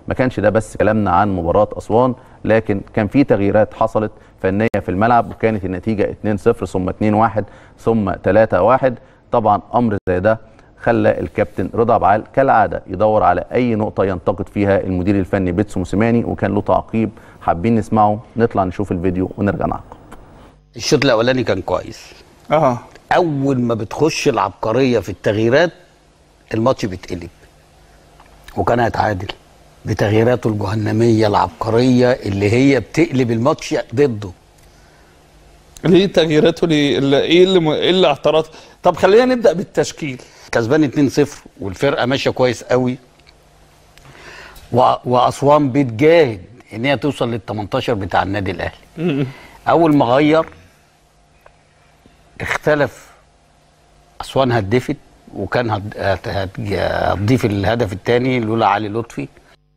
ما كانش ده بس كلامنا عن مباراه اسوان لكن كان في تغييرات حصلت فنيه في الملعب وكانت النتيجه 2-0 ثم 2-1 ثم 3-1 طبعا امر زي ده خلى الكابتن رضا عبعال كالعاده يدور على اي نقطه ينتقد فيها المدير الفني بيتسو موسيماني وكان له تعقيب حابين نسمعه نطلع نشوف الفيديو ونرجع نعقب الشوط الاولاني كان كويس اه اول ما بتخش العبقريه في التغييرات الماتش بيتقلب وكان هيتعادل بتغييراته الجهنميه العبقريه اللي هي بتقلب الماتش ضده ليه تغييراته ليه اللي- ايه اللي م... ايه اللي اعترض طب خلينا نبدا بالتشكيل كسبان 2-0 والفرقه ماشيه كويس قوي و... واسوان بتجاهد ان هي توصل لل 18 بتاع النادي الاهلي اول ما غير اختلف اسوان هدفت وكان هت... هت... هت... هتضيف الهدف الثاني لولا علي لطفي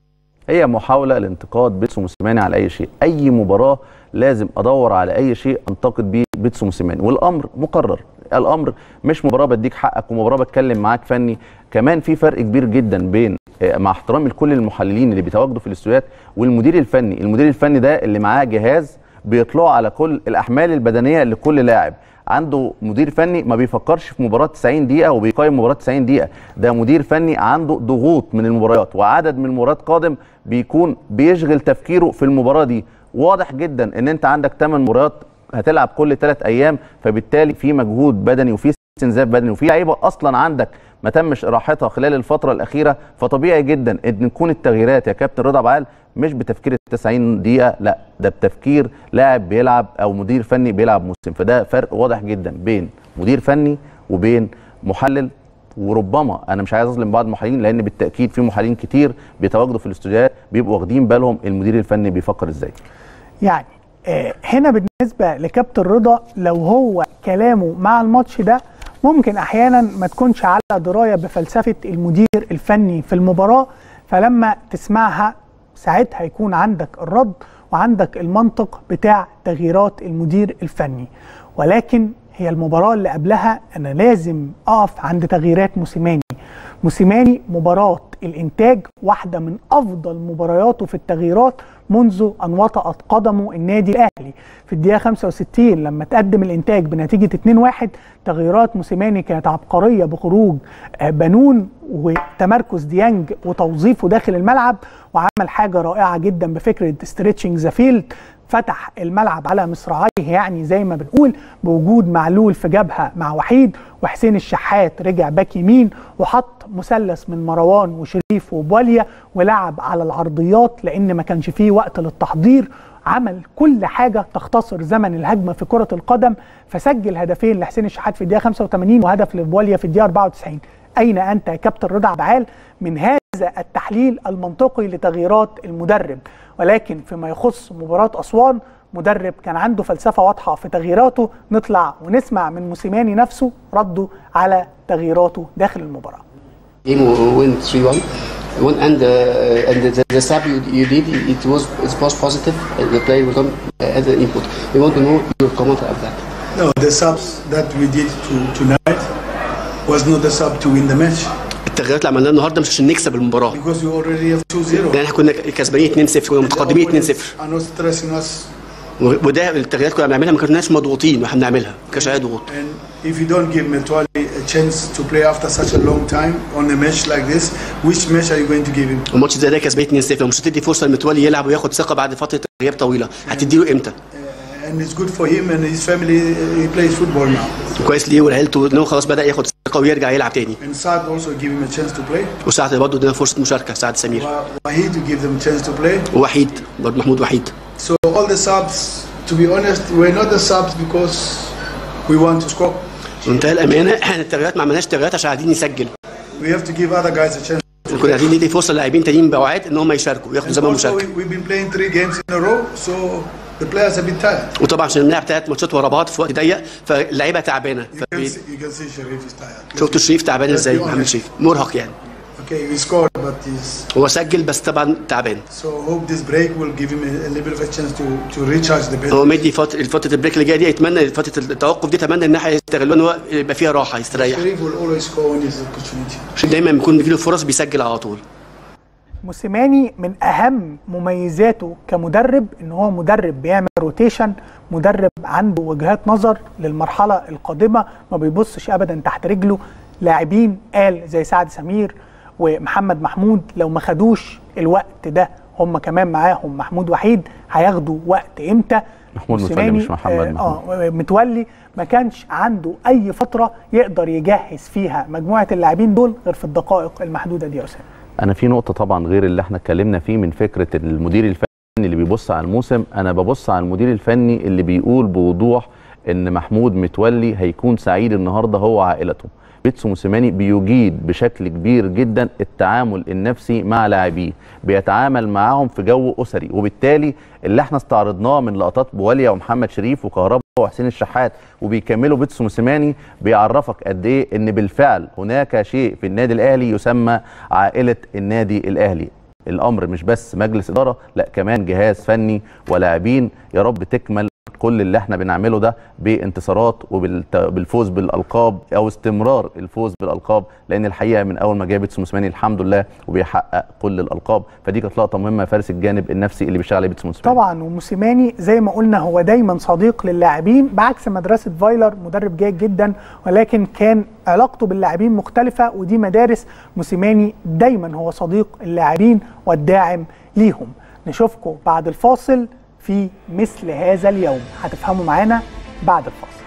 هي محاوله لانتقاد بيتسو موسيماني على اي شيء اي مباراه لازم ادور على اي شيء انتقد بيه بيتسو موسيماني والامر مقرر الامر مش مباراه بديك حقك ومباراه بتكلم معاك فني كمان في فرق كبير جدا بين آه، مع احترامي لكل المحللين اللي بيتواجدوا في الاستوديوهات والمدير الفني المدير الفني ده اللي معاه جهاز بيطلعوا على كل الاحمال البدنيه لكل لاعب عنده مدير فني ما بيفكرش في مباراه 90 دقيقه وبيقيم مباراه 90 دقيقه ده مدير فني عنده ضغوط من المباريات وعدد من المباريات قادم بيكون بيشغل تفكيره في المباراه دي واضح جدا ان انت عندك 8 مباريات هتلعب كل 3 ايام فبالتالي في مجهود بدني وفي استنزاف بدني وفي لعيبه اصلا عندك ما تمش راحتها خلال الفتره الاخيره فطبيعي جدا ان تكون التغييرات يا كابتن رضا بعال مش بتفكير ال 90 دقيقه لا ده بتفكير لاعب بيلعب او مدير فني بيلعب موسم فده فرق واضح جدا بين مدير فني وبين محلل وربما انا مش عايز اظلم بعض المحللين لان بالتاكيد في محللين كتير بيتواجدوا في الاستوديوهات بيبقوا واخدين بالهم المدير الفني بيفكر ازاي يعني آه، هنا بالنسبه لكابتن رضا لو هو كلامه مع الماتش ده ممكن احيانا ما تكونش على درايه بفلسفه المدير الفني في المباراه فلما تسمعها ساعتها يكون عندك الرد وعندك المنطق بتاع تغييرات المدير الفني ولكن هي المباراه اللي قبلها انا لازم اقف عند تغييرات موسيماني موسيماني مباراه الانتاج واحده من افضل مبارياته في التغييرات منذ ان وطأت قدمه النادي الاهلي في الدقيقه 65 لما تقدم الانتاج بنتيجه 2-1 تغييرات موسيماني كانت عبقريه بخروج آه، بنون وتمركز ديانج وتوظيفه داخل الملعب وعمل حاجه رائعه جدا بفكره ستريتشنج ذا فيلد فتح الملعب على مصراعيه يعني زي ما بنقول بوجود معلول في جبهه مع وحيد وحسين الشحات رجع باك يمين وحط مثلث من مروان وشريف وبواليا ولعب على العرضيات لان ما كانش فيه وقت للتحضير عمل كل حاجه تختصر زمن الهجمه في كره القدم فسجل هدفين لحسين الشحات في الدقيقه 85 وهدف لبواليا في الدقيقه 94 اين انت يا كابتن رضا عبعال من هذا التحليل المنطقي لتغييرات المدرب ولكن فيما يخص مباراه اسوان مدرب كان عنده فلسفه واضحه في تغييراته نطلع ونسمع من موسيماني نفسه رده على تغييراته داخل المباراه game win 3-1. One and uh, and the, the sub you, you did it was it was positive. The player will come uh, as an input. We want to know your comment of that. No, the subs that we did to, tonight was not the sub to win the match التغييرات اللي عملناها النهارده مش عشان نكسب المباراه because you already have 2-0. لان احنا كنا كسبانين 2-0 كنا متقدمين 2-0 are not stressing us و- وده التغييرات كنا بنعملها ما كناش مضغوطين واحنا بنعملها ما كانش عليها ضغوط and if you don't give Metwali a chance to play after such a long time on a match like this, which match are you going to give him? الماتش زي ده كسبان 2-0 لو مش هتدي فرصه لمتولي يلعب وياخد ثقه بعد فتره غياب طويله هتديله امتى؟ And it's good for him and his family. He plays football now. كويس ليه ولعيلته ان هو خلاص بدا ياخد ثقه ويرجع يلعب تاني And Saad also give him a chance to play. وساعة برضه ادينا فرصه مشاركه سعد سمير Wa- Wahid to give them a chance to play. ووحيد برضه محمود وحيد So all the subs, to be honest, we're not the subs because we want to score. منتهى الامانه احنا التغييرات ما عملناش تغييرات عشان عايزين نسجل We have to give other guys a chance. كنا عايزين ندي فرصه للاعبين تانيين بوعاد ان هم يشاركوا وياخدوا زمان Also, مشاركه we, we've been playing three games in a row, so the players have been tired. وطبعا عشان بنلعب ثلاث ماتشات ورا بعض في وقت ضيق فاللعيبه تعبانه You can see, you can see Sharif is tired. شفتوا شريف تعبان Let's ازاي be محمد honest. شريف مرهق يعني Okay, we scored, but he's هو سجل بس طبعا تعبان so hope this break will give him a, a little bit of a chance to to recharge the bench. هو مدي فتره فتره البريك اللي جايه دي يتمنى فتره التوقف دي يتمنى ان احنا يستغلوا ان هو يبقى فيها راحه يستريح Sharif will always score when there's an opportunity. عشان دايما بيكون بيجيله فرص بيسجل على طول موسيماني من اهم مميزاته كمدرب ان هو مدرب بيعمل روتيشن مدرب عنده وجهات نظر للمرحله القادمه ما بيبصش ابدا تحت رجله لاعبين قال زي سعد سمير ومحمد محمود لو ما خدوش الوقت ده هم كمان معاهم محمود وحيد هياخدوا وقت امتى محمود متولي موسيماني، مش محمد آه، محمود. اه متولي ما كانش عنده اي فتره يقدر يجهز فيها مجموعه اللاعبين دول غير في الدقائق المحدوده دي يا اسامه انا في نقطه طبعا غير اللي احنا اتكلمنا فيه من فكره المدير الفني اللي بيبص على الموسم انا ببص على المدير الفني اللي بيقول بوضوح ان محمود متولي هيكون سعيد النهارده هو عائلته بيتسو موسيماني بيجيد بشكل كبير جدا التعامل النفسي مع لاعبيه بيتعامل معاهم في جو اسري وبالتالي اللي احنا استعرضناه من لقطات بواليا ومحمد شريف وكهربا وحسين الشحات وبيكملوا بيتسو موسيماني بيعرفك قد ايه ان بالفعل هناك شيء في النادي الاهلي يسمى عائله النادي الاهلي الامر مش بس مجلس اداره لا كمان جهاز فني ولاعبين يا رب تكمل كل اللي احنا بنعمله ده بانتصارات وبالفوز بالالقاب او استمرار الفوز بالالقاب لان الحقيقه من اول ما جاب بيتسو موسيماني الحمد لله وبيحقق كل الالقاب فدي كانت لقطه مهمه فارس الجانب النفسي اللي بيشتغل عليه بيتسو موسيماني طبعا وموسيماني زي ما قلنا هو دايما صديق للاعبين بعكس مدرسه فايلر مدرب جيد جدا ولكن كان علاقته باللاعبين مختلفه ودي مدارس موسيماني دايما هو صديق اللاعبين والداعم ليهم نشوفكم بعد الفاصل في مثل هذا اليوم هتفهموا معانا بعد الفاصل